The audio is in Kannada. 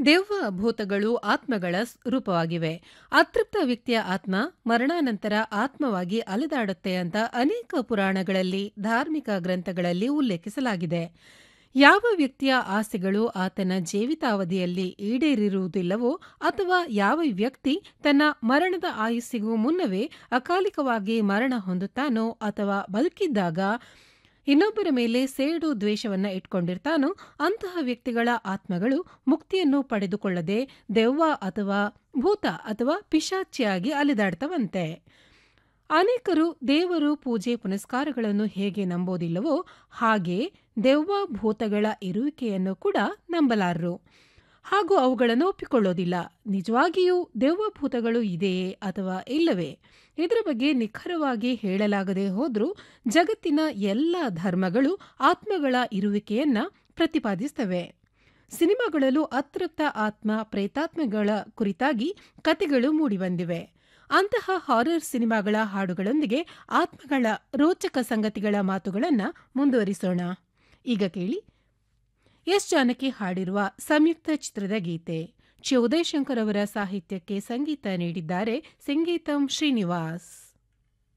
ದೆವ್ವ ಭೂತಗಳು ಆತ್ಮಗಳ ಸ್- ರೂಪವಾಗಿವೆ ಅತೃಪ್ತ ವ್ಯಕ್ತಿಯ ಆತ್ಮ ಮರಣಾನಂತರ ಆತ್ಮವಾಗಿ ಅಲೆದಾಡುತ್ತೆ ಅಂತ ಅನೇಕ ಪುರಾಣಗಳಲ್ಲಿ ಧಾರ್ಮಿಕ ಗ್ರಂಥಗಳಲ್ಲಿ ಉಲ್ಲೇಖಿಸಲಾಗಿದೆ ಯಾವ ವ್ಯಕ್ತಿಯ ಆಸೆಗಳು ಆತನ ಜೀವಿತಾವಧಿಯಲ್ಲಿ ಈಡೇರಿರುವುದಿಲ್ಲವೋ ಅಥವಾ ಯಾವ ವ್ಯಕ್ತಿ ತನ್ನ ಮರಣದ ಆಯುಸ್ಸಿಗೂ ಮುನ್ನವೇ ಅಕಾಲಿಕವಾಗಿ ಮರಣ ಹೊಂದುತ್ತಾನೋ ಅಥವಾ ಬದುಕಿದ್ದಾಗ ಇನ್ನೊಬ್ಬರ ಮೇಲೆ ಸೇಡು ದ್ವೇಷವನ್ನ ಇಟ್ಕೊಂಡಿರ್ತಾನೋ ಅಂತಹ ವ್ಯಕ್ತಿಗಳ ಆತ್ಮಗಳು ಮುಕ್ತಿಯನ್ನು ಪಡೆದುಕೊಳ್ಳದೆ ದೆವ್ವ ಅಥವಾ ಭೂತ ಅಥವಾ ಪಿಶಾಚಿಯಾಗಿ ಅಲೆದಾಡ್ತವಂತೆ ಅನೇಕರು ದೇವರು ಪೂಜೆ ಪುನಸ್ಕಾರಗಳನ್ನು ಹೇಗೆ ನಂಬೋದಿಲ್ಲವೋ ಹಾಗೆ ದೆವ್ವ ಭೂತಗಳ ಇರುವಿಕೆಯನ್ನು ಕೂಡ ನಂಬಲಾರರು ಹಾಗೂ ಅವುಗಳನ್ನು ಒಪ್ಪಿಕೊಳ್ಳೋದಿಲ್ಲ ನಿಜವಾಗಿಯೂ ದೆವ್ವ ಭೂತಗಳು ಇದೆಯೇ ಅಥವಾ ಇಲ್ಲವೇ ಇದರ ಬಗ್ಗೆ ನಿಖರವಾಗಿ ಹೇಳಲಾಗದೆ ಹೋದ್ರೂ ಜಗತ್ತಿನ ಎಲ್ಲ ಧರ್ಮಗಳು ಆತ್ಮಗಳ ಇರುವಿಕೆಯನ್ನ ಪ್ರತಿಪಾದಿಸ್ತವೆ ಸಿನಿಮಾಗಳಲ್ಲೂ ಅತೃಪ್ತ ಆತ್ಮ ಪ್ರೇತಾತ್ಮಗಳ ಕುರಿತಾಗಿ ಕತೆಗಳು ಮೂಡಿಬಂದಿವೆ ಅಂತಹ ಹಾರರ್ ಸಿನಿಮಾಗಳ ಹಾಡುಗಳೊಂದಿಗೆ ಆತ್ಮಗಳ ರೋಚಕ ಸಂಗತಿಗಳ ಮಾತುಗಳನ್ನ ಮುಂದುವರಿಸೋಣ ಈಗ ಕೇಳಿ ಎಸ್ ಜಾನಕಿ ಹಾಡಿರುವ ಸಂಯುಕ್ತ ಚಿತ್ರದ ಗೀತೆ ಚಿ ಉದಯಶಂಕರ್ ಅವರ ಸಾಹಿತ್ಯಕ್ಕೆ ಸಂಗೀತ ನೀಡಿದ್ದಾರೆ ಸಂಗೀತಂ ಶ್ರೀನಿವಾಸ್